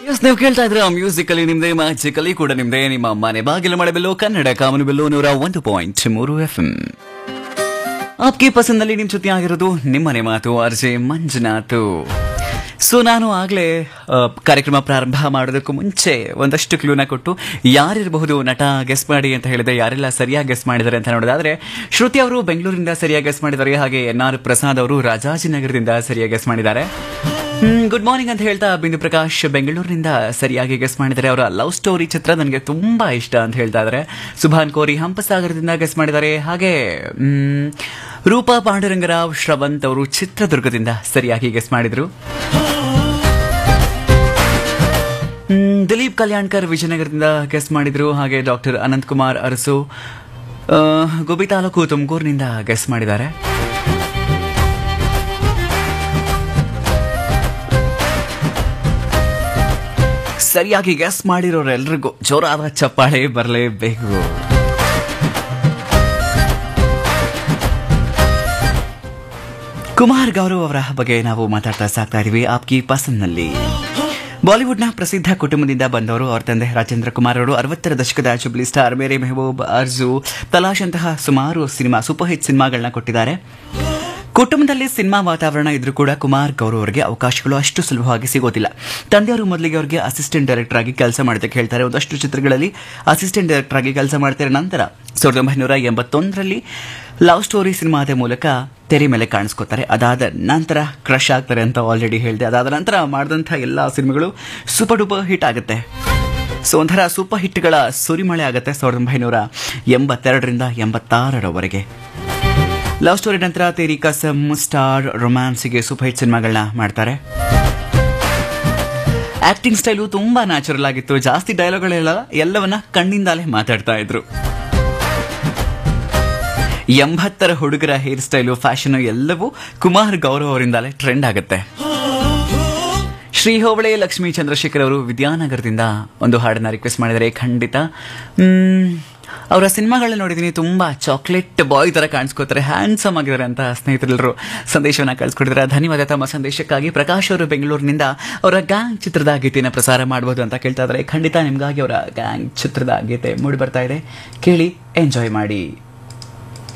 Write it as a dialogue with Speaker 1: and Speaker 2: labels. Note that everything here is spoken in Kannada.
Speaker 1: ಎಸ್ ನೀವು ಕೇಳ್ತಾ ಇದ್ರೆ ಮ್ಯೂಸಿಕಲಿ ನಿಮ್ದೇ ಮ್ಯಾಜಿಕಲಿ ಕೂಡ ನಿಮ್ದೇ ನಿಮ್ಮ ಮನೆ ಬಾಗಿಲು ಮಳೆ ಬೆಲ್ಲು ಕನ್ನಡ ಕಾಮನು ಬೆಲ್ಲು ನೂರ ಒಂದು ಪಾಯಿಂಟ್ ಮೂರು ಎಫ್ ಎಂ ಆಪ್ಗೆ ಪಸಂದಲ್ಲಿ ನಿಮ್ ಜೊತೆ ಆಗಿರೋದು ನಿಮ್ಮನೆ ಮಾತು ಅರ್ಜೆ ಮಂಜುನಾಥ್ ಸೊ ನಾನು ಆಗ್ಲೇ ಆ, ಕಾರ್ಯಕ್ರಮ ಪ್ರಾರಂಭ ಮಾಡೋದಕ್ಕೂ ಮುಂಚೆ ಒಂದಷ್ಟು ಕ್ಲೂನ ಕೊಟ್ಟು ಯಾರಿರಬಹುದು ನಟ ಗೆಸ್ ಮಾಡಿ ಅಂತ ಹೇಳಿದೆ ಯಾರೆಲ್ಲ ಸರಿಯಾಗಿ ಗೆಸ್ ಮಾಡಿದ್ದಾರೆ ಅಂತ ನೋಡೋದಾದ್ರೆ ಶ್ರುತಿ ಅವರು ಬೆಂಗಳೂರಿನಿಂದ ಸರಿಯಾಗಿ ಗೆಸ್ ಮಾಡಿದ್ದಾರೆ ಹಾಗೆ ಎನ್ ಆರ್ ಪ್ರಸಾದ್ ಅವರು ರಾಜಾಜಿನಗರದಿಂದ ಸರಿಯಾಗಿ ಗೆಸ್ ಮಾಡಿದ್ದಾರೆ ಗುಡ್ ಮಾರ್ನಿಂಗ್ ಅಂತ ಹೇಳ್ತಾ ಬಿಂದು ಪ್ರಕಾಶ್ ಬೆಂಗಳೂರಿನಿಂದ ಸರಿಯಾಗಿ ಗೆಸ್ ಮಾಡಿದ್ದಾರೆ ಅವರ ಲವ್ ಸ್ಟೋರಿ ಚಿತ್ರ ನನಗೆ ತುಂಬಾ ಇಷ್ಟ ಅಂತ ಹೇಳ್ತಾ ಇದ್ದಾರೆ ಸುಭಾನ್ ಕೋರಿ ಹಂಪಸಾಗರದಿಂದ ಗೆಸ್ ಮಾಡಿದ್ದಾರೆ ಹಾಗೆ ಮ್, ರೂಪಾ ಪಾಂಡುರಂಗರಾವ್ ಶ್ರವಂತ್ ಅವರು ಚಿತ್ರದುರ್ಗದಿಂದ ಸರಿಯಾಗಿ ಗೆಸ್ ಮಾಡಿದ್ರು ಮ್, ದಿಲೀಪ್ ಕಲ್ಯಾಣ್ಕರ್ ವಿಜಯನಗರದಿಂದ ಗೆಸ್ ಮಾಡಿದ್ರು ಹಾಗೆ ಡಾಕ್ಟರ್ ಅನಂತ್ ಕುಮಾರ್ ಅರಸು ಆ, ಗುಬಿ ತಾಲೂಕು ತುಮಕೂರಿನಿಂದ ಗೆಸ್ ಮಾಡಿದ್ದಾರೆ ಸರಿಯಾಗಿ ಗೆಸ್ ಮಾಡಿರೋರೆಲ್ರಿಗೂ ಜೋರಾದ ಚಪ್ಪಾಳೆ ಬರಲೇಬೇಕು ಕುಮಾರ್ ಗೌರವ್ ಅವರ ಬಗ್ಗೆ ನಾವು ಮಾತಾಡ್ತಾ ಸಾಕ್ತಾ ಇದೀವಿ ಆಪ್ಕಿ ಪಸಂದ್ನಲ್ಲಿ ಬಾಲಿವುಡ್ನ ಪ್ರಸಿದ್ಧ ಕುಟುಂಬದಿಂದ ಬಂದವರು ಅವರ ತಂದೆ ರಾಜೇಂದ್ರ ಕುಮಾರ್ ಅವರು ಅರವತ್ತರ ದಶಕದ ಜುಬ್ಲಿ ಸ್ಟಾರ್ ಮೇರೆ ಮೆಹಬೂಬ್ ಅರ್ಜು ತಲಾಶ್ ಅಂತಹ ಸುಮಾರು ಸಿನಿಮಾ ಸೂಪರ್ ಹಿಟ್ ಸಿನಿಮಾಗಳನ್ನ ಕೊಟ್ಟಿದ್ದಾರೆ ಕುಟುಂಬದಲ್ಲಿ ಸಿನಿಮಾ ವಾತಾವರಣ ಇದ್ರೂ ಕೂಡ ಕುಮಾರ್ ಗೌರವ್ ಅವರಿಗೆ ಅವಕಾಶಗಳು ಅಷ್ಟು ಸುಲಭವಾಗಿ ಸಿಗೋದಿಲ್ಲ ತಂದೆಯವರು ಮೊದಲಿಗೆ ಅವರಿಗೆ ಅಸಿಸ್ಟೆಂಟ್ ಡೈರೆಕ್ಟರ್ ಆಗಿ ಕೆಲಸ ಮಾಡೋದಕ್ಕೆ ಹೇಳ್ತಾರೆ ಒಂದಷ್ಟು ಚಿತ್ರಗಳಲ್ಲಿ ಅಸಿಸ್ಟೆಂಟ್ ಡೈರೆಕ್ಟರ್ ಆಗಿ ಕೆಲಸ ಮಾಡ್ತಾರೆ ನಂತರ ಸಾವಿರದ ಒಂಬೈನೂರ ಎಂಬತ್ತೊಂದರಲ್ಲಿ ಲವ್ ಸ್ಟೋರಿ ಸಿನಿಮಾದ ಮೂಲಕ ತೆರೆ ಮೇಲೆ ಕಾಣಿಸ್ಕೋತಾರೆ ಅದಾದ ನಂತರ ಕ್ರಶ್ ಆಗ್ತಾರೆ ಅಂತ ಆಲ್ರೆಡಿ ಹೇಳಿದೆ ಅದಾದ ನಂತರ ಮಾಡಿದಂಥ ಎಲ್ಲ ಸಿನಿಮಾಗಳು ಸೂಪರ್ ಡೂಪರ್ ಹಿಟ್ ಆಗುತ್ತೆ ಸೊ ಒಂಥರ ಸೂಪರ್ ಹಿಟ್ಗಳ ಸುರಿಮಳೆ ಆಗುತ್ತೆ ಸಾವಿರದ ಒಂಬೈನೂರ ಎಂಬತ್ತೆರಡರಿಂದ ಎಂಬತ್ತಾರರವರೆಗೆ ಲವ್ ಸ್ಟೋರಿ ನಂತರ ತೇರಿ ಕಸಮ್ ಸ್ಟಾರ್ ರೊಮ್ಯಾನ್ಸ್ಗೆ ಸೂಪರ್ ಹಿಟ್ ಸಿನಿಮಾಗಳನ್ನ ಮಾಡ್ತಾರೆ ಆಕ್ಟಿಂಗ್ ಸ್ಟೈಲು ತುಂಬಾ ನ್ಯಾಚುರಲ್ ಆಗಿತ್ತು ಜಾಸ್ತಿ ಡೈಲಾಗ್ಗಳೆಲ್ಲ ಎಲ್ಲವನ್ನ ಕಣ್ಣಿಂದಲೇ ಮಾತಾಡ್ತಾ ಇದ್ರು ಎಂಬತ್ತರ ಹುಡುಗರ ಹೇರ್ ಸ್ಟೈಲು ಫ್ಯಾಷನ್ ಎಲ್ಲವೂ ಕುಮಾರ್ ಗೌರವ್ ಅವರಿಂದಲೇ ಟ್ರೆಂಡ್ ಆಗುತ್ತೆ ಶ್ರೀ ಹೋಬಳೆ ಲಕ್ಷ್ಮೀ ಚಂದ್ರಶೇಖರ್ ಅವರು ವಿದ್ಯಾನಗರದಿಂದ ಒಂದು ಹಾಡನ್ನ ರಿಕ್ವೆಸ್ಟ್ ಮಾಡಿದರೆ ಖಂಡಿತ ಮ್, ಅವರ ಸಿನಿಮಾಗಳನ್ನ ನೋಡಿದ್ದೀನಿ ತುಂಬಾ ಚಾಕ್ಲೇಟ್ ಬಾಯ್ ತರ ಕಾಣಿಸ್ಕೋತಾರೆ ಹ್ಯಾಂಡ್ಸಮ್ ಆಗಿದ್ದಾರೆ ಅಂತ ಸ್ನೇಹಿತರೆಲ್ಲರೂ ಸಂದೇಶವನ್ನ ಕಳಿಸ್ಕೊಟ್ಟಿದ್ದಾರೆ ಧನ್ಯವಾದ ತಮ್ಮ ಸಂದೇಶಕ್ಕಾಗಿ ಪ್ರಕಾಶ್ ಅವರು ಬೆಂಗಳೂರಿನಿಂದ ಅವರ ಗ್ಯಾಂಗ್ ಚಿತ್ರದ ಗೀತೆಯನ್ನು ಪ್ರಸಾರ ಮಾಡಬಹುದು ಅಂತ ಕೇಳ್ತಾ ಇದ್ದಾರೆ ಖಂಡಿತ ನಿಮಗಾಗಿ ಅವರ ಗ್ಯಾಂಗ್ ಚಿತ್ರದ ಗೀತೆ ಮೂಡಿ ಬರ್ತಾ ಇದೆ ಕೇಳಿ ಎಂಜಾಯ್ ಮಾಡಿ